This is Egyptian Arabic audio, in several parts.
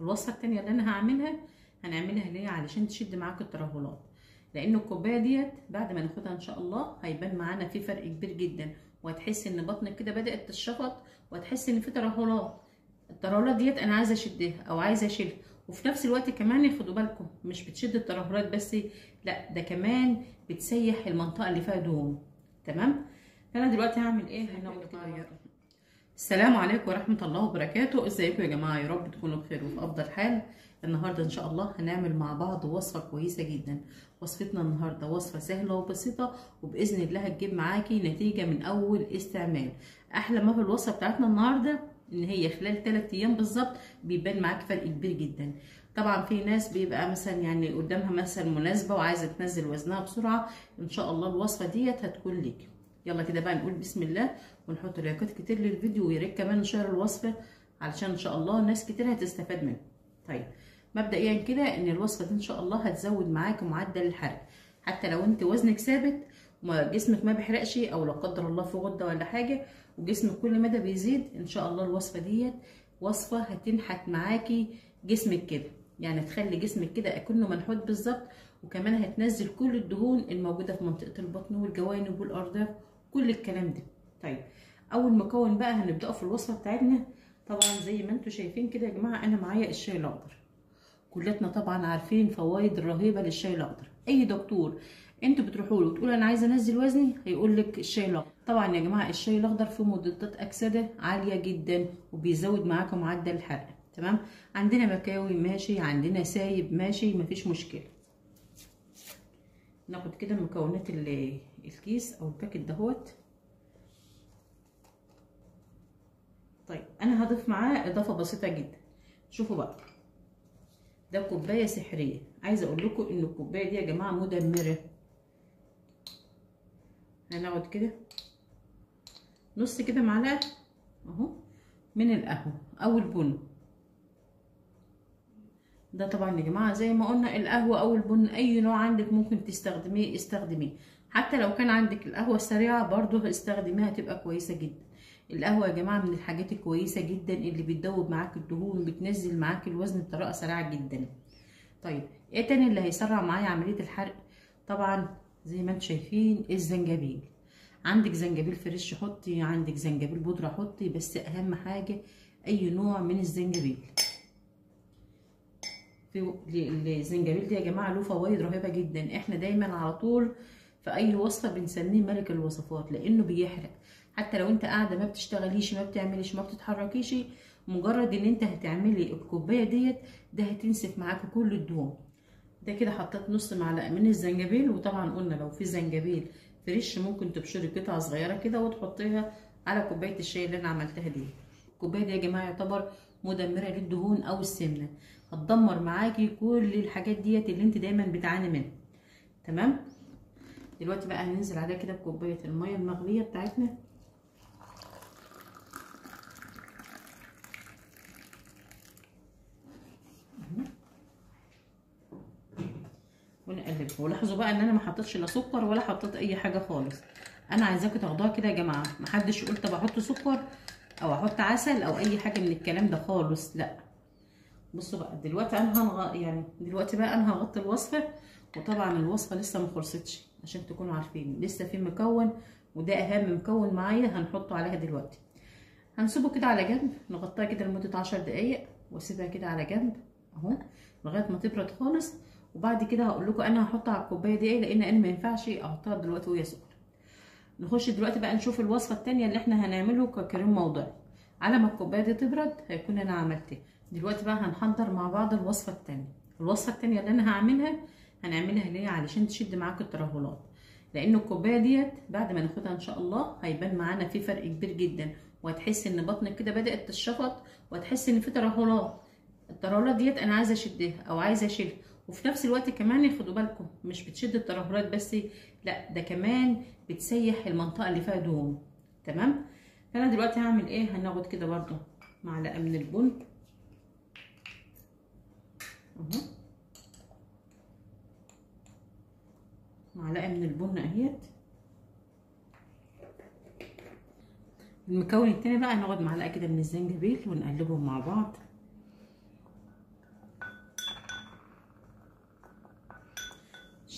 الوصفه التانية اللي انا هعملها هنعملها ليه علشان تشد معاك الترهلات لان الكوبايه ديت بعد ما ناخدها ان شاء الله هيبان معانا في فرق كبير جدا وهتحس ان بطنك كده بدات تشفط وهتحس ان في ترهلات الترهلات ديت انا عايزه اشدها او عايزه اشيلها وفي نفس الوقت كمان خدوا بالكم مش بتشد الترهلات بس لا ده كمان بتسيح المنطقه اللي فيها دهون تمام فانا دلوقتي هعمل ايه هناخد كده السلام عليكم ورحمه الله وبركاته ازيكم يا جماعه يا رب تكونوا بخير وفي افضل حال النهارده ان شاء الله هنعمل مع بعض وصفه كويسه جدا وصفتنا النهارده وصفه سهله وبسيطه وباذن الله هتجيب معاكي نتيجه من اول استعمال احلى ما في الوصفه بتاعتنا النهارده ان هي خلال 3 ايام بالظبط بيبان معاك فرق كبير جدا طبعا في ناس بيبقى مثلا يعني قدامها مثلا مناسبه وعايزه تنزل وزنها بسرعه ان شاء الله الوصفه ديت هتكون ليك يلا كده بقى نقول بسم الله ونحط لايكات كتير للفيديو ويا ريت كمان نشير الوصفه علشان ان شاء الله ناس كتير هتستفاد منها طيب مبدئيا كده ان الوصفه دي ان شاء الله هتزود معاك معدل الحرق حتى لو انت وزنك ثابت وجسمك ما بيحرقش او لا قدر الله في غده ولا حاجه وجسمك كل مدى بيزيد ان شاء الله الوصفه ديت وصفه هتنحت معاكي جسمك كده يعني تخلي جسمك كده اكنه منحوت بالظبط وكمان هتنزل كل الدهون الموجوده في منطقه البطن والجوانب والارداف كل الكلام ده طيب اول مكون بقى هنبداه في الوصفه بتاعتنا طبعا زي ما انتم شايفين كده يا جماعه انا معايا الشاي الاخضر كلتنا طبعا عارفين فوائد الرهيبه للشاي الاخضر اي دكتور انتوا بتروحوا له وتقولوا انا عايزه انزل وزني هيقول لك الشاي الاخضر طبعا يا جماعه الشاي الاخضر فيه مضادات اكسده عاليه جدا وبيزود معاكم معدل الحرق تمام عندنا مكاوي ماشي عندنا سايب ماشي مفيش مشكله ناخد كده مكونات الكيس او الباكت دهوت طيب انا هضيف معاه اضافه بسيطه جدا شوفوا بقى ده كوبايه سحريه عايزه اقول لكم ان الكوبايه دي يا جماعه مدمره هناخد كده نص كده معلقه اهو من القهوه او البن ده طبعا يا جماعه زي ما قلنا القهوه او البن اي نوع عندك ممكن تستخدميه استخدميه حتى لو كان عندك القهوه السريعه برضو استخدميها هتبقى كويسه جدا القهوه يا جماعه من الحاجات الكويسه جدا اللي بتدوب معاك الدهون بتنزل معاك الوزن بطريقه سريعه جدا طيب ايه تاني اللي هيسرع معايا عمليه الحرق طبعا زي ما انتم شايفين الزنجبيل عندك زنجبيل فريش حطي عندك زنجبيل بودره حطي بس اهم حاجه اي نوع من الزنجبيل في الزنجبيل ده يا جماعه له فوائد رهيبه جدا احنا دايما على طول في اي وصفه بنسميه ملك الوصفات لانه بيحرق حتى لو انت قاعده ما بتشتغليش ما بتعمليش ما بتتحركيش مجرد ان انت هتعملي الكوبايه ديت ده هتنسف معاكي كل الدهون ده كده حطيت نص معلقه من الزنجبيل وطبعا قلنا لو في زنجبيل فريش ممكن تبشري قطعه صغيره كده وتحطيها على كوبايه الشاي اللي انا عملتها دي الكوبايه دي يا جماعه يعتبر مدمره للدهون او السمنه هتدمر معاكي كل الحاجات ديت اللي انت دايما بتعاني منها تمام دلوقتي بقى هننزل عليها كده بكوبايه الميه المغليه بتاعتنا ونقلب ولاحظوا بقى ان انا ما حطيتش لا سكر ولا حطيت اي حاجه خالص انا عايزاكم تاخدوها كده يا جماعه ما حدش يقول طب احط سكر او احط عسل او اي حاجه من الكلام ده خالص لا بصوا بقى دلوقتي انا هنغ... يعني دلوقتي بقى انا هغطي الوصفه وطبعا الوصفه لسه ما خلصتش عشان تكونوا عارفين لسه في مكون وده اهم مكون معايا هنحطه عليها دلوقتي هنسيبه كده على جنب نغطيها كده لمده عشر دقايق واسيبها كده على جنب اهو لغايه ما تبرد خالص وبعد كده هقول لكم انا هحطها على الكوبايه دي ايه لان انا ما ينفعش احطها دلوقتي وهي سخنه نخش دلوقتي بقى نشوف الوصفه الثانيه اللي احنا هنعمله ككريم موضعي على ما الكوبايه دي تبرد هيكون انا عملت دلوقتي بقى هنحضر مع بعض الوصفه الثانيه الوصفه الثانيه اللي انا هعملها هنعملها ليه علشان تشد معاك الترهلات لان الكوبايه ديت بعد ما ناخدها ان شاء الله هيبان معانا في فرق كبير جدا وهتحس ان بطنك كده بدات تشفط وهتحس ان في ترهلات الترهلات ديت انا عايزه اشدها او عايزه اشيلها وفي نفس الوقت كمان خدوا بالكم مش بتشد الترهلات بس لا ده كمان بتسيح المنطقه اللي فيها دهون تمام فانا دلوقتي هعمل ايه هناخد كده برضو معلقه من البن اهو معلقه من البن اهيت المكون التاني بقى هناخد معلقه كده من الزنجبيل ونقلبهم مع بعض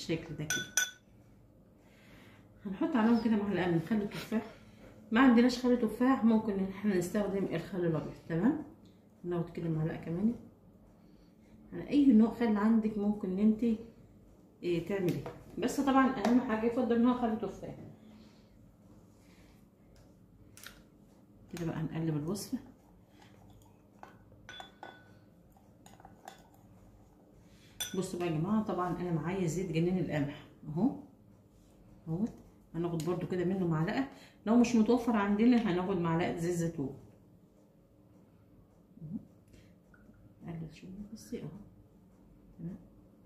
بالشكل ده كده هنحط عليهم كده معلقه من خل التفاح ما عندناش خل تفاح ممكن ان احنا نستخدم الخل الابيض تمام ناخد كده معلقه كمان يعني اي نوع خل عندك ممكن ان انت إيه تعمليه بس طبعا اهم حاجه يفضل ان هو خل تفاح كده بقى هنقلب الوصفه بصوا بقى يا جماعه طبعا انا معايا زيت جنين القمح اهو اهوت هناخد برده كده منه معلقه لو مش متوفر عندنا هناخد معلقه زيت زيتون نقلل شويه بس اهو تمام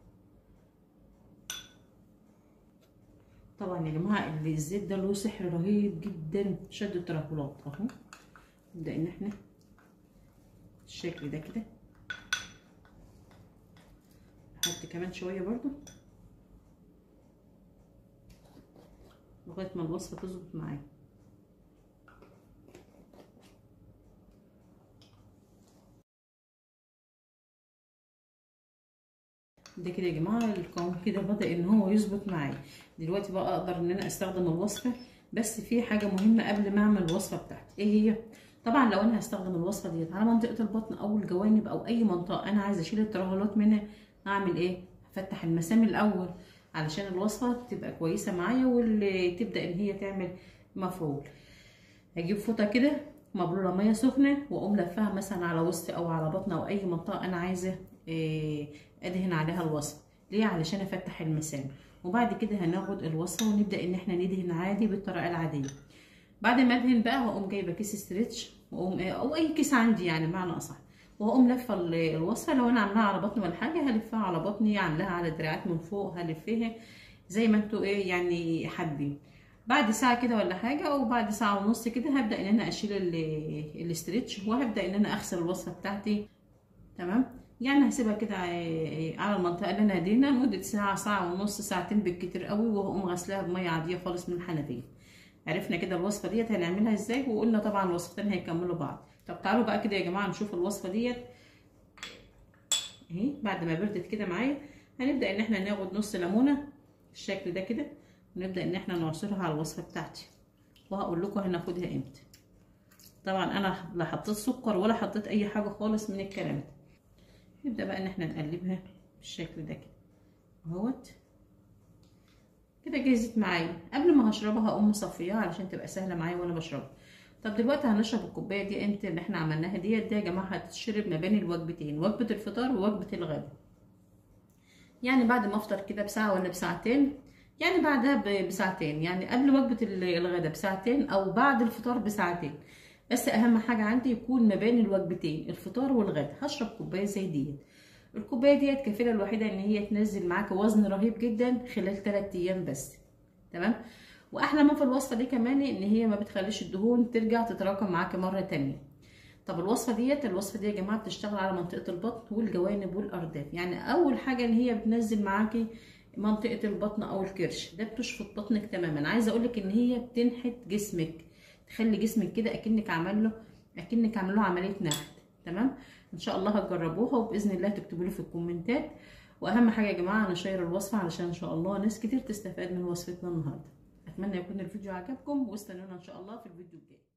طبعا يا جماعه الزيت ده له سحر رهيب جدا شد الترهلات اهو نبدا ان احنا الشكل ده كده نحط كمان شويه برضو لغايه ما الوصفه تظبط معايا ده كده يا جماعه القوام كده بدا ان هو يظبط معايا دلوقتي بقى اقدر ان انا استخدم الوصفه بس في حاجه مهمه قبل ما اعمل الوصفه بتاعتي ايه هي طبعا لو انا هستخدم الوصفه ديت على منطقه البطن او الجوانب او اي منطقه انا عايزه اشيل الترهلات منها هعمل ايه هفتح المسام الاول علشان الوصفه تبقى كويسه معايا واللي تبدا ان هي تعمل مفعول هجيب فوطه كده مبلوله ميه سخنه واقوم لفها مثلا على وسطي او على بطن او اي منطقه انا عايزه إيه ادهن عليها الوصفه ليه علشان افتح المسام وبعد كده هناخد الوصفه ونبدا ان احنا ندهن عادي بالطريقه العاديه بعد ما ادهن بقى هقوم جايبه كيس ستريتش واقوم او اي كيس عندي يعني بمعنى اصح وهقوم لفه الوصفه لو انا عاملاها على بطني ولا حاجه هلفها على بطني عاملاها على دراعات من فوق هلفها زي ما انتوا ايه يعني حابين بعد ساعه كده ولا حاجه او بعد ساعه ونص كده هبدا ان انا اشيل الاسترتش وهبدا ان انا اغسل الوصفه بتاعتي تمام يعني هسيبها كده على المنطقه اللي انا هدينا لمده ساعه ساعه ونص ساعتين بالكتير قوي وهقوم غسلاها بميه عاديه خالص من الحنفيه عرفنا كده الوصفه ديت هنعملها ازاي وقلنا طبعا الوصفتين هيكملوا بعض طب تعالوا بقى كده يا جماعه نشوف الوصفه ديت اهي بعد ما بردت كده معايا هنبدا ان احنا ناخد نص ليمونه بالشكل ده كده ونبدا ان احنا نعصرها على الوصفه بتاعتي وهقول لكم هناخدها امتى طبعا انا لا حطيت سكر ولا حطيت اي حاجه خالص من الكلام ده نبدا بقى ان احنا نقلبها بالشكل ده كده اهوت كده جهزت معايا قبل ما هشربها هقوم مصفياها علشان تبقى سهله معايا وانا بشربها طب دلوقتي هنشرب الكوبايه دي امتى اللي احنا عملناها ديت دي يا جماعه هتتشرب ما بين الوجبتين وجبه الفطار ووجبه الغداء يعني بعد ما افطر كده بساعه ولا بساعتين يعني بعدها بساعتين يعني قبل وجبه الغداء بساعتين او بعد الفطار بساعتين بس اهم حاجه عندي يكون ما بين الوجبتين الفطار والغداء هشرب كوبايه زي ديت الكوبايه ديت كفيله الوحيده ان هي تنزل معاك وزن رهيب جدا خلال 3 ايام بس تمام واحلى ما في الوصفه دي كمان ان هي ما بتخليش الدهون ترجع تتراكم معاك مره تانية طب الوصفه ديت الوصفه دي يا جماعه بتشتغل على منطقه البطن والجوانب والارداف يعني اول حاجه ان هي بتنزل معاكي منطقه البطن او الكرش ده بتشفط بطنك تماما عايزه اقول لك ان هي بتنحت جسمك تخلي جسمك كده اكنك عامل له اكنك عامل له عمليه نحت تمام ان شاء الله هتجربوها وباذن الله تكتبوا لي في الكومنتات واهم حاجه يا جماعه نشير الوصفه علشان ان شاء الله ناس كتير تستفاد من وصفتنا النهارده اتمنى يكون الفيديو عجبكم واستنونا ان شاء الله في الفيديو الجاي